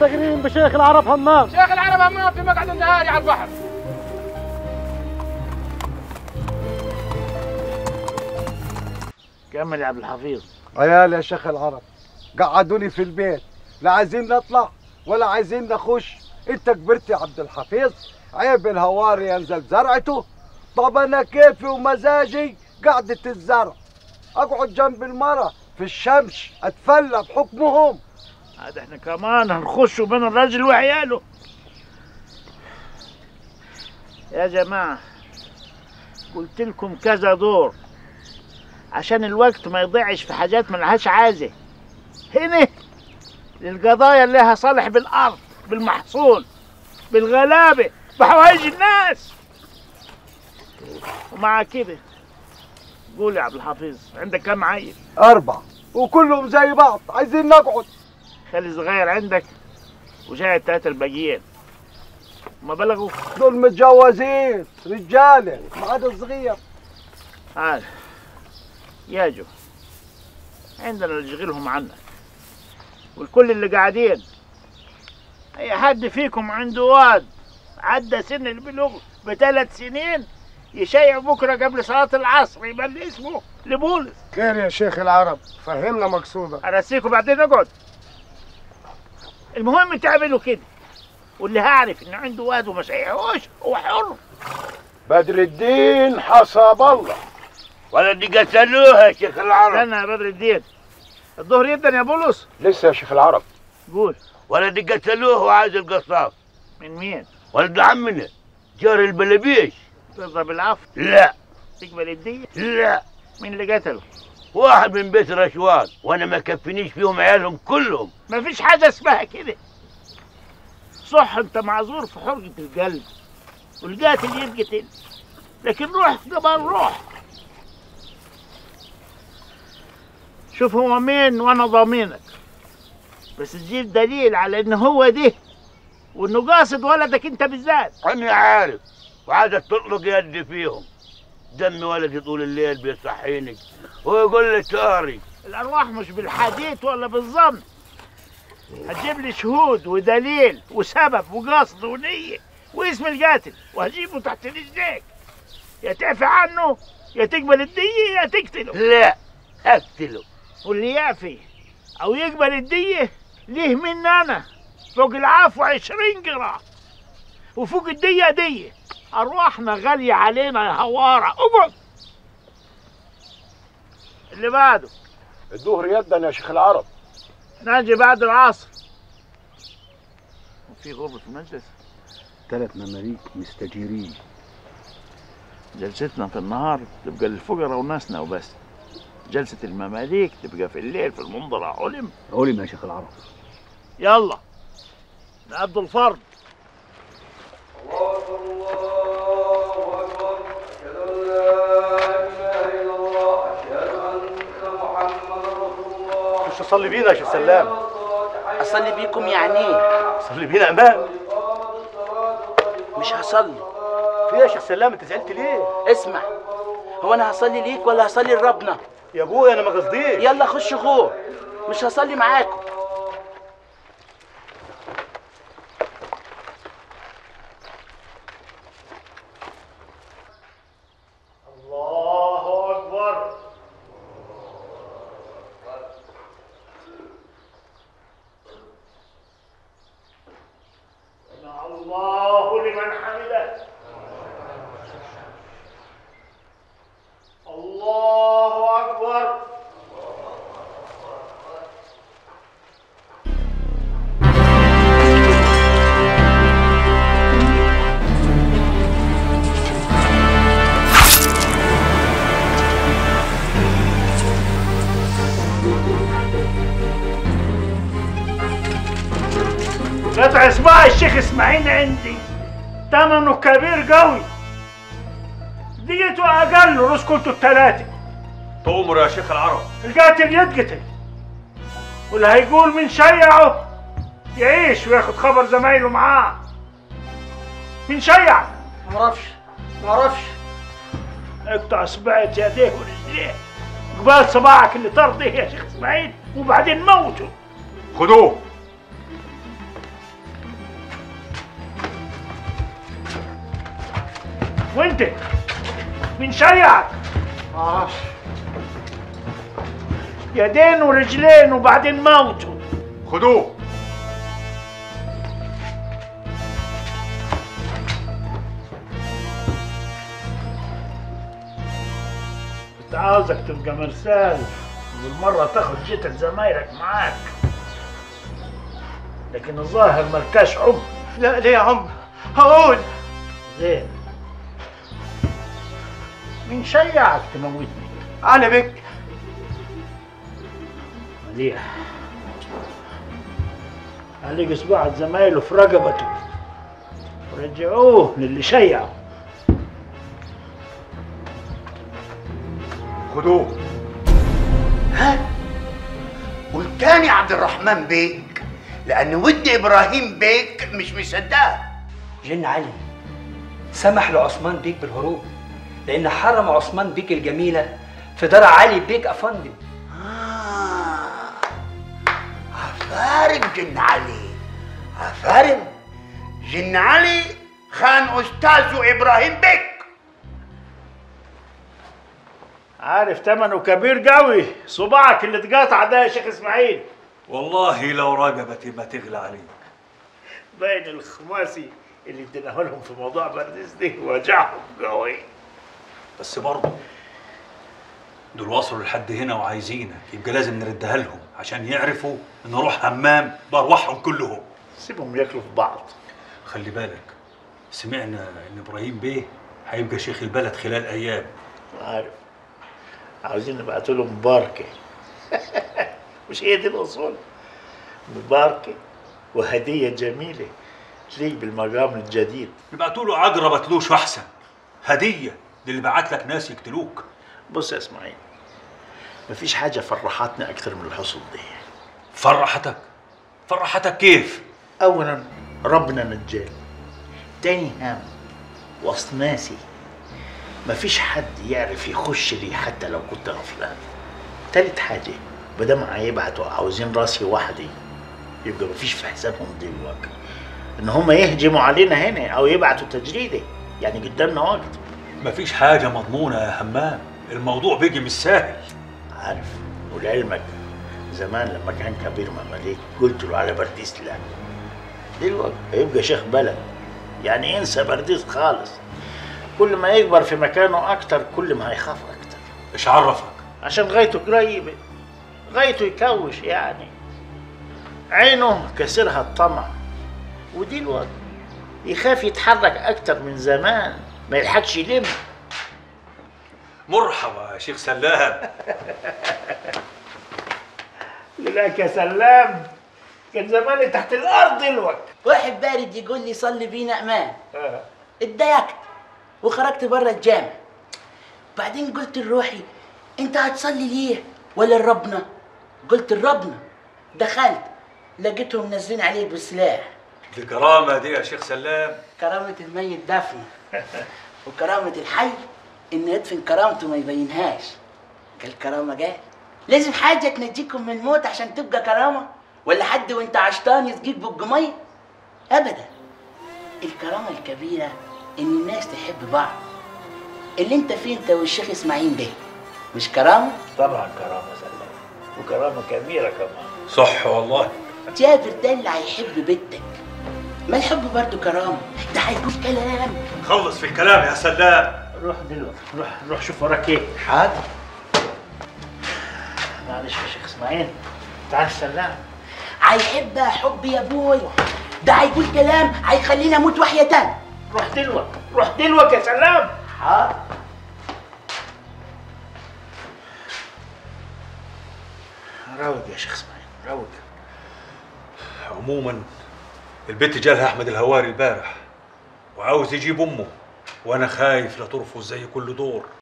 مستقرين بشيخ العرب همام شيخ العرب همام في مقعد النهاري على البحر كمل يا عبد الحفيظ عيال يا شيخ العرب قعدوني في البيت لا عايزين نطلع ولا عايزين نخش انت كبرت يا عبد الحفيظ عيب الهواري ينزل زرعته طب انا كيفي ومزاجي قعدة الزرع اقعد جنب المرة في الشمس اتفلى بحكمهم عاد احنا كمان هنخش بين الراجل وعياله يا جماعة قلت لكم كذا دور عشان الوقت ما يضيعش في حاجات ملهاش عازة هنا للقضايا اللي لها صالح بالأرض بالمحصول بالغلابة بحوايج الناس ومع كده قول يا عبد الحفيظ عندك كم عيل اربعة وكلهم زي بعض عايزين نقعد خلي صغير عندك وجاي التلاتة الباقيين ما بلغوا دول متجوزين رجالة ما عدا الصغير تعال ياجوا عندنا نشغلهم عنك والكل اللي قاعدين اي حد فيكم عنده واد عدى سن البلوغ بثلاث سنين يشيع بكره قبل صلاه العصر يبقى اسمه لبولس خير يا شيخ العرب فهمنا مقصودك ارسيكم بعدين اقعد المهم تعملوا كده واللي هعرف انه عنده واد وما شيعوش هو حر بدر الدين حسب الله ولدي قتلوها يا شيخ العرب استنى يا بدر الدين الظهر يبدا يا بولس لسه يا شيخ العرب قول ولدي قتلوه وعايز القصاص من مين ولد عمنا جار البلبيش ترضى بالعفو لا تقبل الدية لا مين اللي قتله واحد من بيت رشوان وانا ما كفنيش فيهم عيالهم كلهم ما فيش حاجة اسمها كده صح انت معذور في حرقة القلب والقاتل يتقتل لكن روح قبل روح شوف هو مين وانا ضامنك بس تجيب دليل على ان هو ده وانه قاصد ولدك انت بالذات انا عارف وعايزك تطلق يدي فيهم دم ولدي طول الليل بيصحيني ويقول لي طاري الارواح مش بالحديث ولا بالظن هتجيب لي شهود ودليل وسبب وقصد ونية واسم القاتل وهجيبه تحت رجليك يا تعفي عنه يا تقبل الدية يا تقتله لا اقتله واللي يعفي او يقبل الدية ليه مني انا فوق العفو عشرين قرا وفوق الدية دية ارواحنا غالية علينا يا هوارة اقعد اللي بعده الظهر يدا يا شيخ العرب ناجي بعد العصر وفي غرفة في المجلس ثلاث مماليك مستجيرين جلستنا في النهار تبقى للفقراء وناسنا وبس جلسة المماليك تبقى في الليل في المنظرة علم علم يا شيخ العرب يلا نقضي الفرض مش تصلي بينا يا شيخ سلام اصلي بيكم يعني ايه صلي بينا امام مش هصلي في يا شيخ سلام انت زعلت ليه اسمع هو انا هصلي ليك ولا هصلي لربنا يا ابويا انا ما قصديش يلا خش جوه مش هصلي معاكم الله أكبر سمع الله لمن حمده الله أكبر قطع صباع الشيخ اسماعيل عندي ثمنه كبير قوي ديته اقل رز كلته الثلاثه تؤمر يا شيخ العرب القاتل يتقتل واللي هيقول من شيعه يعيش وياخد خبر زمايله معاه من شيع ما اعرفش ما اعرفش اقطع صباعة يديه ورجليه قبال صباعك اللي طرده يا شيخ اسماعيل وبعدين موته خدوه وانت مين شيعك معرفش يدين ورجلين وبعدين موتوا خدوه كنت عاوزك تبقى مرسال والمرة تاخد جيت زمايلك معاك لكن الظاهر ملكاش عمر لا ليه يا عم هقول زين مين شيعك تموتني انا بك مليح عليك اسبوع زمايله في رقبته ورجعوه للي شيعه خدوه والتاني عبد الرحمن بيك لأن ود إبراهيم بيك مش مصدقه جن علي سمح لعثمان بيك بالهروب لأن حرم عثمان بيك الجميلة في دار علي بيك أفندم آه. عفارم جن علي عفارم جن علي خان أستاذه إبراهيم بيك عارف تمنه كبير قوي صباعك اللي اتقاطع ده يا شيخ اسماعيل والله لو رقبتي ما تغلى عليك باين الخماسي اللي اديناه لهم في موضوع برديس دي وجعهم قوي بس برضه دول وصلوا لحد هنا وعايزينك يبقى لازم نردها لهم عشان يعرفوا ان روح همام بارواحهم كلهم سيبهم ياكلوا في بعض خلي بالك سمعنا ان ابراهيم بيه هيبقى شيخ البلد خلال ايام عارف عاوزين نبعتوا له مباركة مش هي دي الأصول مباركة وهدية جميلة تليق بالمقام الجديد يبعتوا له عقربة تلوش احسن هديه للي بعت لك ناس يقتلوك بص يا اسماعيل مفيش حاجة فرحتني أكتر من الحصول دي فرحتك فرحتك كيف أولا ربنا نجاني تاني هام وسط ناسي مفيش حد يعرف يخش لي حتى لو كنت غفلان تالت حاجة مادام هيبعتوا عاوزين راسي وحدي يبقى مفيش في حسابهم دلوقتي ان هم يهجموا علينا هنا او يبعتوا تجريده يعني قدامنا وقت مفيش حاجه مضمونه يا همام الموضوع بيجي مش سهل عارف ولعلمك زمان لما كان كبير مماليك قلت له على برديس لا دلوقتي هيبقى شيخ بلد يعني ينسى برديس خالص كل ما يكبر في مكانه اكتر كل ما هيخاف اكتر ايش عرفك عشان غايته قريبة غايته يكوش يعني عينه كسرها الطمع ودلوقتي يخاف يتحرك اكتر من زمان ما يلحقش يلم مرحبا يا شيخ سلام لك يا سلام كان زماني تحت الارض دلوقتي واحد بارد يقول لي صلي بينا امان اتضايقت وخرجت بره الجامع بعدين قلت لروحي انت هتصلي ليه ولا لربنا قلت لربنا دخلت لقيتهم نازلين عليك بالسلاح دي كرامه دي يا شيخ سلام كرامة الميت دفن وكرامة الحي إن يدفن كرامته ما يبينهاش الكرامة جاي لازم حاجة تنجيكم من الموت عشان تبقى كرامة ولا حد وانت عشتان يسقيك بالجمية أبدا الكرامة الكبيرة إن الناس تحب بعض اللي انت فيه انت والشيخ اسماعيل ده مش كرامة؟ طبعا كرامة سلام وكرامة كبيرة كمان صح والله جابر ده اللي هيحب بنتك ما الحب برضه كرامة ده هيكون كلام خلص في الكلام يا سلام روح دلوقتي روح روح شوف وراك ايه حاضر معلش يا شيخ اسماعيل تعال سلام هيحبها حب يا ابوي ده هيقول كلام هيخليني اموت وحياة تاني روح دلوقتي روح دلوقتي يا سلام حاضر روق يا شيخ اسماعيل روق عموما البنت جالها احمد الهواري البارح وعاوز يجيب امه وانا خايف لا ترفض زي كل دور